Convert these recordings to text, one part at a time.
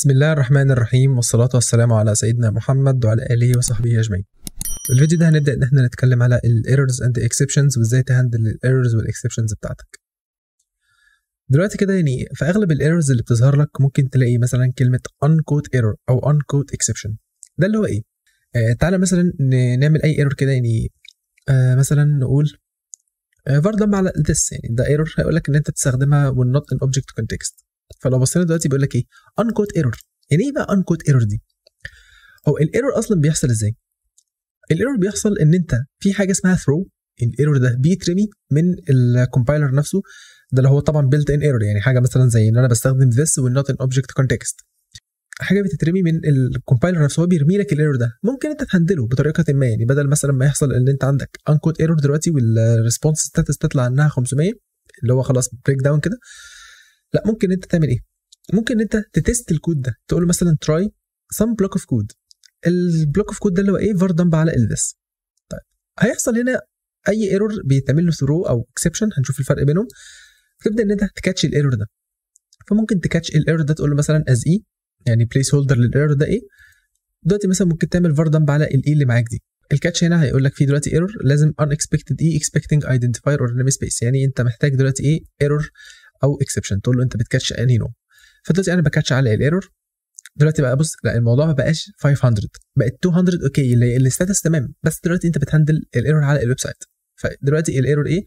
بسم الله الرحمن الرحيم والصلاة والسلام على سيدنا محمد وعلى آله وصحبه أجمعين. في الفيديو ده هنبدأ إن احنا نتكلم على ال errors and the exceptions وإزاي تهندل ال errors وال exceptions بتاعتك. دلوقتي كده يعني في أغلب ال errors اللي بتظهر لك ممكن تلاقي مثلا كلمة uncode error أو uncode exception. ده اللي هو إيه؟ آه تعالى مثلا ن- نعمل أي error كده يعني آه مثلا نقول آه var dump على this يعني ده error هيقول لك إن أنت تستخدمها when not in object context. فلو بصينا دلوقتي بيقول لك ايه uncode error يعني ايه بقى uncode error دي هو الايرور اصلا بيحصل ازاي الايرور بيحصل ان انت في حاجه اسمها throw الايرور ده بيترمي من الكومبايلر نفسه ده اللي هو طبعا built in error يعني حاجه مثلا زي ان انا بستخدم this و not in object context حاجه بتترمي من الكومبايلر نفسه هو بيرمي لك الايرور ده ممكن انت تهندله بطريقه ما يعني بدل مثلا ما يحصل ان انت عندك uncode error دلوقتي والريسبونس ستاتس تطلع انها 500 اللي هو خلاص بريك داون كده لا ممكن انت تعمل ايه ممكن انت تتست الكود ده تقول له مثلا try some block of code البلوك اوف كود ده اللي هو ايه var dump على الذس طيب هيحصل هنا اي ايرور بيتعمل له ثرو او اكسبشن هنشوف الفرق بينهم تبدا ان انت تكاتش الايرور ده فممكن تكاتش الايرور ده تقول له مثلا از اي يعني بليس هولدر للايرور ده ايه دلوقتي مثلا ممكن تعمل var dump على الاي اللي معاك دي الكاتش هنا هيقول لك في دلوقتي ايرور لازم unexpected e expecting identifier or namespace يعني انت محتاج دلوقتي ايه ايرور او اكسبشن تقول له انت بتكاتش انهي نوع فدلوقتي انا بكاتش على الايرور دلوقتي بقى بص لا الموضوع ما بقاش 500 بقت 200 اوكي اللي الستاتس تمام بس دلوقتي انت بتهندل الايرور على الويب سايت فدلوقتي الايرور ايه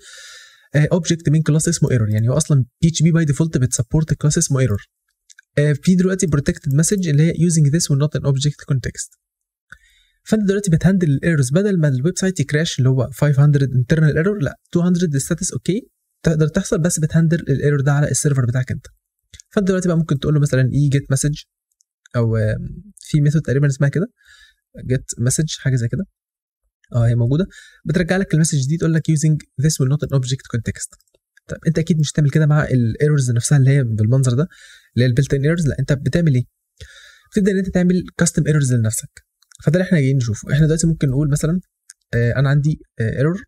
اوبجكت من كلاس اسمه ايرور يعني هو اصلا بي اتش بي باي ديفولت بتسبورت كلاس اسمه ايرور في دلوقتي بروتكتد مسج اللي هي using this will not an object context فانت دلوقتي بتهندل الايرورز بدل ما الويب سايت يكراش اللي هو 500 انترنال ايرور لا 200 ستاتس اوكي تقدر تحصل بس بتهندل الايرور ده على السيرفر بتاعك انت فانت دلوقتي بقى ممكن تقول له مثلا اي جيت مسج او آم، في ميثود تقريبا اسمها كده جيت مسج حاجه زي كده اه هي موجوده بترجع لك المسج دي تقول لك using this will not an object context طب انت اكيد مش هتعمل كده مع الايرورز نفسها اللي هي بالمنظر ده اللي هي البيلت ان ايرورز لا انت بتعمل ايه بتبدا ان انت تعمل كاستم ايرورز لنفسك فده اللي احنا جايين نشوفه احنا دلوقتي ممكن نقول مثلا آه، انا عندي ايرور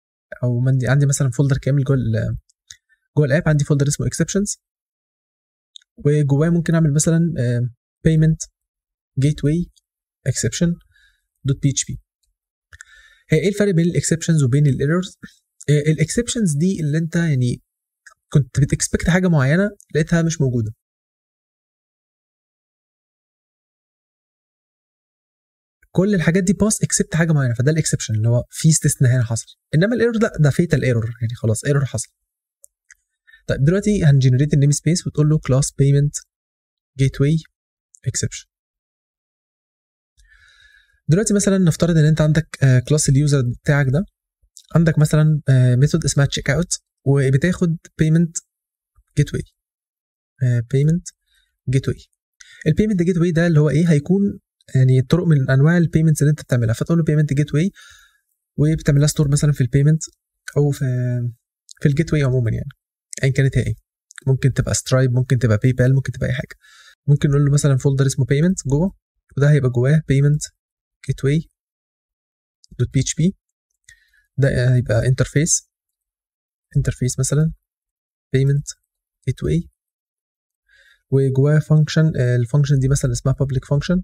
او عندي عندي مثلا فولدر كامل جوه ال- جوه الاب عندي فولدر اسمه exceptions وجواه ممكن اعمل مثلا آه، payment gateway exception دوت بي اتش بي هي ايه الفرق بين الاكسبشنز وبين الايرورز الاكسبشنز دي اللي انت يعني كنت بتكسبكت حاجه معينه لقيتها مش موجوده كل الحاجات دي باس اكسبت حاجه معينه فده الاكسبشن اللي هو في استثناء هنا حصل انما الايرور لا ده فيتال ايرور يعني خلاص ايرور حصل طيب دلوقتي هنجنريت النيم سبيس وتقول له كلاس بيمنت جيت واي اكسبشن دلوقتي مثلا نفترض ان انت عندك كلاس اليوزر بتاعك ده عندك مثلا ميثود اسمها تشيك اوت وبتاخد بيمنت جيت واي بيمنت جيت واي البيمنت جيت واي ده اللي هو ايه هيكون يعني طرق من انواع البيمنتس اللي انت بتعملها فتقول له بيمنت جيت واي وبتعملها ستور مثلا في البيمنت او في في الجيت واي عموما يعني ايا كانت هي ايه ممكن تبقى سترايب ممكن تبقى باي بال ممكن تبقى اي حاجه ممكن نقول له مثلا فولدر اسمه بيمنت جوه وده هيبقى جواه بيمنت جيت واي دوت بي اتش بي ده هيبقى انترفيس انترفيس مثلا بيمنت جيت واي وجواه فانكشن الفانكشن دي مثلا اسمها public function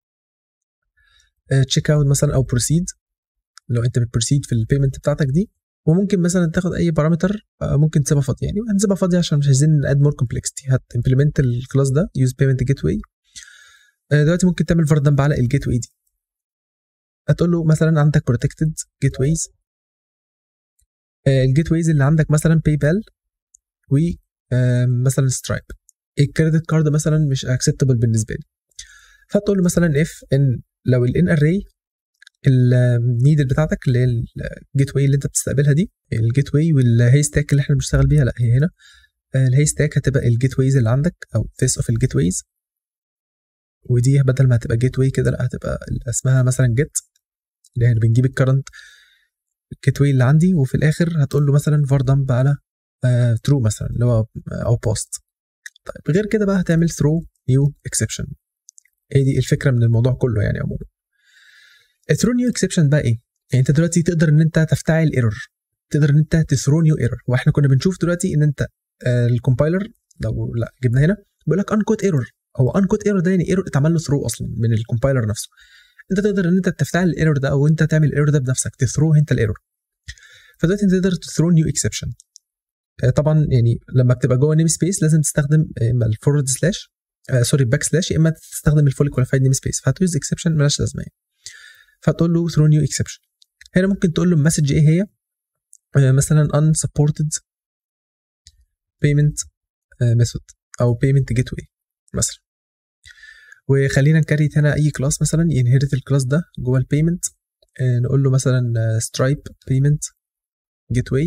تشيك اوت مثلا او بروسيد لو انت بتبروسيد في البيمنت بتاعتك دي وممكن مثلا تاخد اي بارامتر ممكن تسيبها فاضيه يعني هنسيبها فاضيه عشان مش عايزين ناد مور كومبلكسيتي هتمبلمنت الكلاس ده يوز بيمنت جيت واي دلوقتي ممكن تعمل فار دمب على الجيت واي دي هتقول له مثلا عندك بروتكتد جيت ويز الجيت ويز اللي عندك مثلا باي بال و آه، مثلا سترايب الكريدت كارد مثلا مش اكسبتبل بالنسبه لي فتقول له مثلا اف ان لو الان اري النيدل بتاعتك اللي هي الجيت واي اللي انت بتستقبلها دي الجيت واي والهي ستاك اللي احنا بنشتغل بيها لا هي هنا الهي ستاك هتبقى الجيت ويز اللي عندك او this اوف الجيت ويز ودي بدل ما هتبقى جيت واي كده لا هتبقى اسمها مثلا جيت اللي هي بنجيب الكرنت جيت واي اللي عندي وفي الاخر هتقول له مثلا فار دمب على ترو مثلا اللي هو او بوست طيب غير كده بقى هتعمل ثرو نيو اكسبشن هي دي الفكره من الموضوع كله يعني عموما الثرو نيو اكسبشن بقى ايه يعني انت دلوقتي تقدر ان انت تفتعل ايرور تقدر ان انت تثرو نيو ايرور واحنا كنا بنشوف دلوقتي ان انت الكومبايلر لو لا جبنا هنا بيقول لك انكوت ايرور هو انكوت ايرور ده يعني ايرور اتعمل له ثرو اصلا من الكومبايلر نفسه انت تقدر ان انت تفتعل الايرور ده او انت تعمل الايرور ده بنفسك تثرو انت الايرور فدلوقتي انت تقدر تثرو نيو اكسبشن طبعا يعني لما بتبقى جوه نيم سبيس لازم تستخدم اما الفورورد سلاش آه سوري باك سلاش يا اما تستخدم الفول كواليفايد نيم سبيس فهتوز اكسبشن مالهاش لازمه يعني فتقول له ثرو نيو اكسبشن هنا ممكن تقول له المسج ايه هي آه مثلا unsupported payment ميثود او payment gateway مثلا وخلينا نكريت هنا اي كلاس مثلا ينهرت الكلاس ده جوه البيمنت نقول له مثلا سترايب بيمنت جيت واي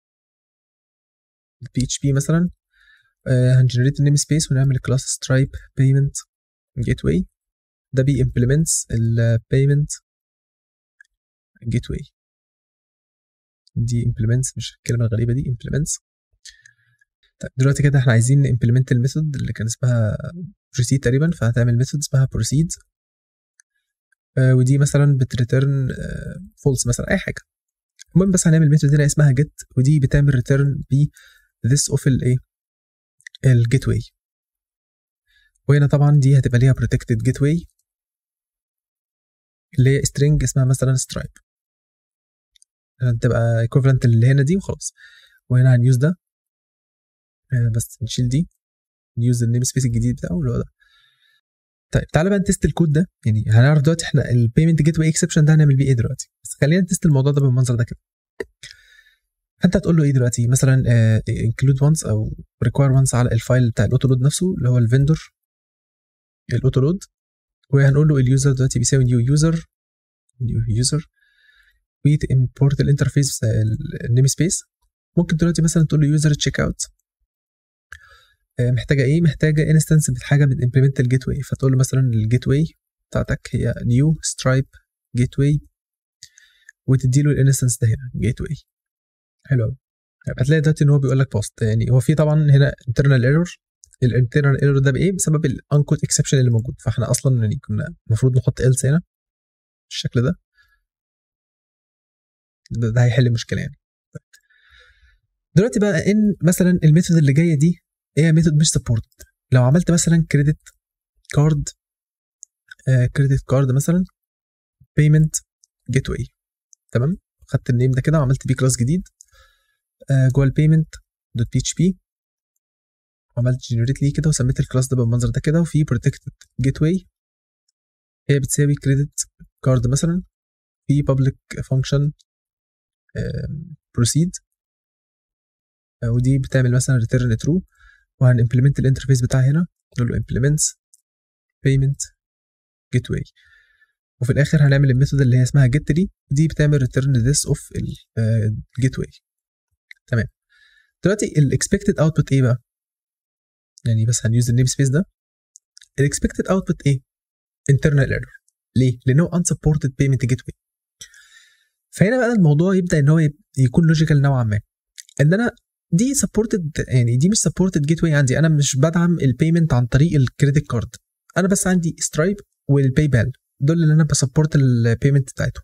بي اتش بي مثلا هنجنريت النيم سبيس ونعمل كلاس سترايب بيمنت جيت واي ده بي امبلمنتس البيمنت جيت واي دي امبلمنتس مش الكلمه الغريبه دي امبلمنتس طيب دلوقتي كده احنا عايزين امبلمنت الميثود اللي كان اسمها بروسيد تقريبا فهتعمل ميثود اسمها بروسيد آه ودي مثلا بتريتيرن فولس مثلا اي حاجه المهم بس هنعمل ميثود هنا اسمها جيت ودي بتعمل ريتيرن ب this اوف الايه الجيت واي وهنا طبعا دي هتبقى ليها protected جيت واي اللي هي string اسمها مثلا stripe تبقى equivalent اللي هنا دي وخلاص وهنا هنيوز ده آه بس نشيل دي نيوز النيم سبيس الجديد بتاعه اللي هو ده طيب تعالى بقى نتست الكود ده يعني هنعرف دلوقتي احنا البيمنت جيت واي اكسبشن ده هنعمل بيه ايه دلوقتي بس خلينا نتست الموضوع ده بالمنظر ده كده فانت هتقول له ايه دلوقتي مثلا انكلود وانس او ريكواير وانس على الفايل بتاع الاوتو لود نفسه اللي هو الفندور الاوتو لود وهنقول له اليوزر دلوقتي بيساوي نيو يوزر نيو يوزر وتمبورت الانترفيس النيم سبيس ممكن دلوقتي مثلا تقول له يوزر تشيك اوت محتاجه ايه محتاجه انستنس حاجه من امبلمنت الجيت واي فتقول له مثلا الجيت واي بتاعتك هي نيو سترايب جيت واي وتدي له الانستنس ده هنا جيت واي حلو قوي هتلاقي دلوقتي ان هو بيقول لك بوست يعني هو في طبعا هنا انترنال ايرور الانترنال ايرور ده بايه بسبب الانكود اكسبشن اللي موجود فاحنا اصلا يعني كنا المفروض نحط ايلس هنا بالشكل ده ده, ده هيحل المشكله يعني دلوقتي بقى ان مثلا الميثود اللي جايه دي هي ميثود مش سبورت لو عملت مثلا كريدت كارد كريدت كارد مثلا بيمنت جيت واي تمام خدت النيم ده كده وعملت بيه كلاس جديد uh, جوه البيمنت دوت بي اتش بي وعملت جنريت ليه كده وسميت الكلاس ده بالمنظر ده كده وفي بروتكتد جيت واي هي بتساوي كريدت كارد مثلا في بابليك فانكشن بروسيد ودي بتعمل مثلا ريتيرن ترو وهنimplement الانترفيس بتاعها هنا نقول له implements payment gateway وفي الاخر هنعمل الميثود اللي هي اسمها get دي دي بتعمل return this of الجيتواي تمام دلوقتي الاكسبكتد اوتبوت ايه بقى يعني بس هنيوز النيم سبيس ده الاكسبكتد اوتبوت ايه internal error ليه لانه unsupported payment gateway فهنا بقى الموضوع يبدا ان هو يكون لوجيكال نوعا ما ان انا دي سبورتد يعني دي مش سبورتد جيت واي عندي انا مش بدعم البيمنت عن طريق الكريدت كارد انا بس عندي سترايب والباي بال دول اللي انا بسبورت البيمنت بتاعتهم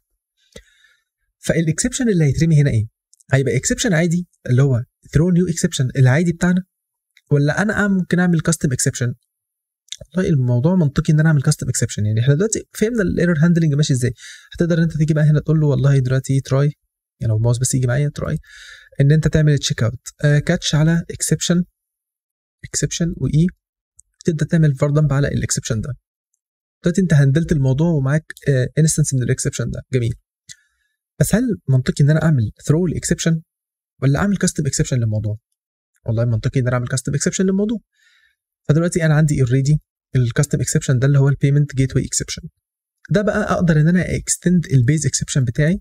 فالاكسبشن اللي هيترمي هنا ايه هيبقى اكسبشن عادي اللي هو ثرو نيو اكسبشن العادي بتاعنا ولا انا ممكن اعمل كاستم اكسبشن والله الموضوع منطقي ان انا اعمل كاستم اكسبشن يعني احنا دلوقتي فهمنا الايرور هاندلنج ماشي ازاي هتقدر انت تيجي بقى هنا تقول له والله دلوقتي تراي يعني لو الماوس بس يجي معايا تراي ان انت تعمل تشيك اوت كاتش على اكسبشن اكسبشن واي تبدا تعمل فار دمب على الاكسبشن ده دلوقتي انت هندلت الموضوع ومعاك انستنس من الاكسبشن ده جميل بس هل منطقي ان انا اعمل ثرو الاكسبشن ولا اعمل كاستم اكسبشن للموضوع والله منطقي ان انا اعمل كاستم اكسبشن للموضوع فدلوقتي انا عندي اوريدي الكاستم اكسبشن ده اللي هو البيمنت جيت واي اكسبشن ده بقى اقدر ان انا اكستند البيز اكسبشن بتاعي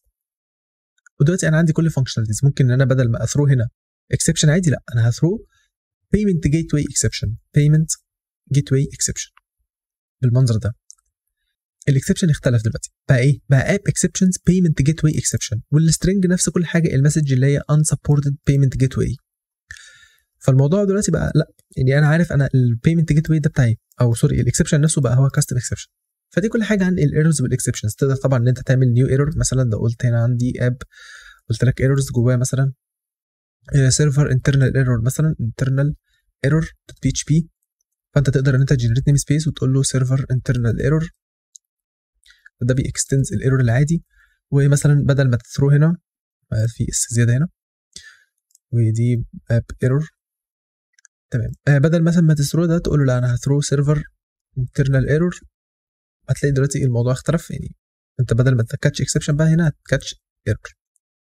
ودلوقتي انا عندي كل الفانكشناليتيز ممكن ان انا بدل ما اثرو هنا اكسبشن عادي لا انا هثرو بيمنت جيت واي اكسبشن بيمنت جيت واي اكسبشن بالمنظر ده الاكسبشن اختلف دلوقتي بقى ايه بقى اب اكسبشنز بيمنت جيت واي اكسبشن والسترنج نفس كل حاجه المسج اللي هي unsupported payment gateway فالموضوع دلوقتي بقى لا يعني انا عارف انا البيمنت جيت واي ده بتاعي او سوري الاكسبشن نفسه بقى هو كاستم اكسبشن فدي كل حاجه عن الايرورز والاكسبشنز تقدر طبعا ان انت تعمل نيو ايرور مثلا لو قلت هنا عندي اب قلت لك ايرورز جواه مثلا سيرفر انترنال ايرور مثلا انترنال ايرور دوت بي اتش بي فانت تقدر ان انت تجنريت نيم سبيس وتقول له سيرفر انترنال ايرور ده بيكستنز الايرور العادي ومثلا بدل ما تثرو هنا آه، في اس زياده هنا ودي اب ايرور تمام آه بدل مثلا ما تثرو ده تقول له لا انا هثرو سيرفر انترنال ايرور هتلاقي دلوقتي الموضوع اختلف يعني انت بدل ما تكاتش اكسبشن بقى هنا هتكاتش ايرور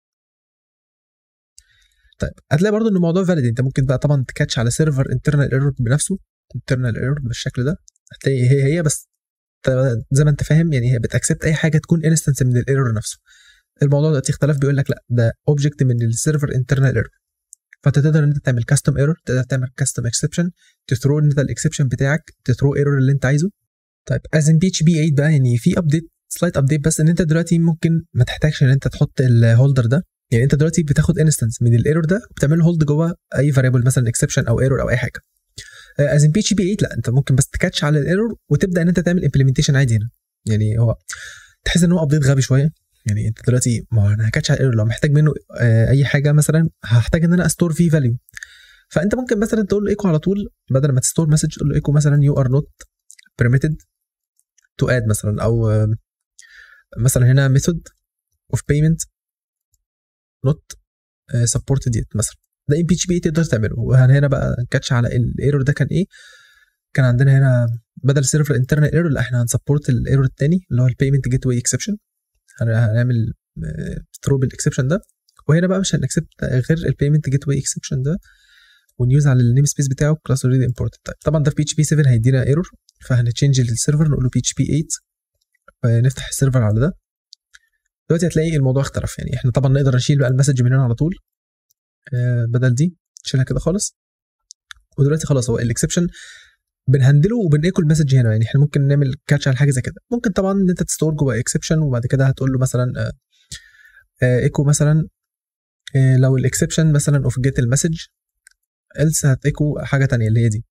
طيب هتلاقي برضو ان الموضوع فاليد انت ممكن بقى طبعا تكاتش على سيرفر انترنال ايرور بنفسه انترنال ايرور بالشكل ده هتلاقي هي هي بس زي ما انت فاهم يعني هي بتاكسبت اي حاجه تكون انستنس من الايرور نفسه الموضوع دلوقتي اختلف بيقول لك لا ده اوبجكت من السيرفر انترنال ايرور فانت تقدر ان انت تعمل كاستم ايرور تقدر تعمل كاستم اكسبشن تثرو ان انت الاكسبشن بتاعك تثرو ايرور اللي انت عايزه طيب از ان بي اتش بي 8 بقى يعني في ابديت سلايت ابديت بس ان انت دلوقتي ممكن ما تحتاجش ان انت تحط الهولدر ده يعني انت دلوقتي بتاخد انستنس من الايرور ده وبتعمل له هولد جوه اي فاريبل مثلا اكسبشن او ايرور او اي حاجه از ان بي اتش بي 8 لا انت ممكن بس تكاتش على الايرور وتبدا ان انت تعمل امبلمنتيشن عادي هنا يعني هو تحس ان هو ابديت غبي شويه يعني انت دلوقتي ما هو انا هكاتش على الايرور لو محتاج منه آه، اي حاجه مثلا هحتاج ان انا استور فيه فاليو فانت ممكن مثلا تقول له ايكو على طول بدل ما تستور مسج تقول له ايكو مثلا يو ار نوت permitted تو اد مثلا او آه، مثلا هنا ميثود اوف بيمنت نوت سبورتد يت مثلا ده ام بي اتش بي تقدر تعمله وهنا بقى نكاتش على الايرور ده كان ايه كان عندنا هنا بدل سيرفر انترنال ايرور لا احنا هنسبورت الايرور الثاني اللي هو البيمنت جيت واي اكسبشن هنعمل ثرو بالاكسبشن ده وهنا بقى مش هنكسبت غير البيمنت جيت واي اكسبشن ده ونيوز على النيم سبيس بتاعه كلاس اوريدي امبورتد طيب طبعا ده في بي اتش بي 7 هيدينا ايرور فهنتشينج للسيرفر نقول له بي اتش بي 8 ونفتح السيرفر على ده دلوقتي هتلاقي الموضوع اختلف يعني احنا طبعا نقدر نشيل بقى المسج من هنا على طول آه، بدل دي نشيلها كده خالص ودلوقتي خلاص هو الاكسبشن بنهندله وبنيكو المسج هنا يعني احنا ممكن نعمل كاتش على حاجه زي كده ممكن طبعا ان انت تستور جوه اكسبشن وبعد كده هتقول له مثلا ايكو مثلا آه، لو الاكسبشن مثلا اوف جيت المسج else هتيكو حاجه تانية اللي هي دي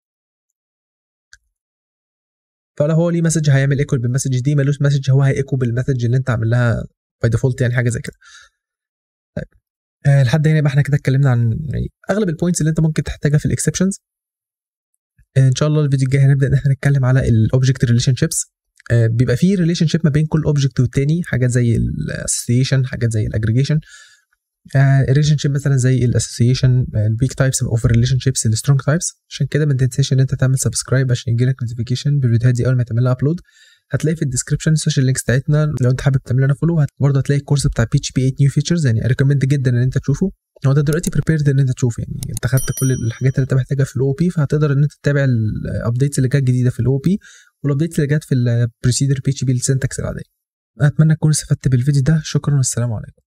فلو هو ليه مسج هيعمل ايكو بالمسج دي ملوش مسج هو هيكو بالمسج اللي انت عامل لها باي ديفولت يعني حاجه زي كده طيب آه لحد هنا يبقى احنا كده اتكلمنا عن يعني اغلب البوينتس اللي انت ممكن تحتاجها في الاكسبشنز آه ان شاء الله الفيديو الجاي هنبدا ان احنا نتكلم على الاوبجكت ريليشن شيبس بيبقى فيه ريليشن شيب ما بين كل اوبجكت والتاني حاجات زي الاسوسيشن حاجات زي الاجريجيشن ريليشن شيب مثلا زي الاسوسيشن الويك تايبس اوف ريليشن شيبس السترونج تايبس عشان كده ما تنساش ان انت تعمل سبسكرايب عشان يجيلك نوتيفيكيشن بالفيديوهات دي اول ما تعمل لها ابلود هتلاقي في الديسكربشن السوشيال لينكس بتاعتنا لو انت حابب تعمل لنا فولو برضه هتلاقي الكورس بتاع بي اتش بي 8 نيو فيتشرز يعني ريكومند جدا ان انت تشوفه هو ده دلوقتي بريبيرد ان انت تشوفه يعني انت خدت كل الحاجات اللي انت محتاجها في الاو بي فهتقدر ان انت تتابع الابديتس اللي جت جديده في الاو بي والابديتس اللي جت في البروسيدر بي اتش بي السنتكس العاديه اتمنى تكونوا استفدت بالفيديو ده شكرا والسلام عليكم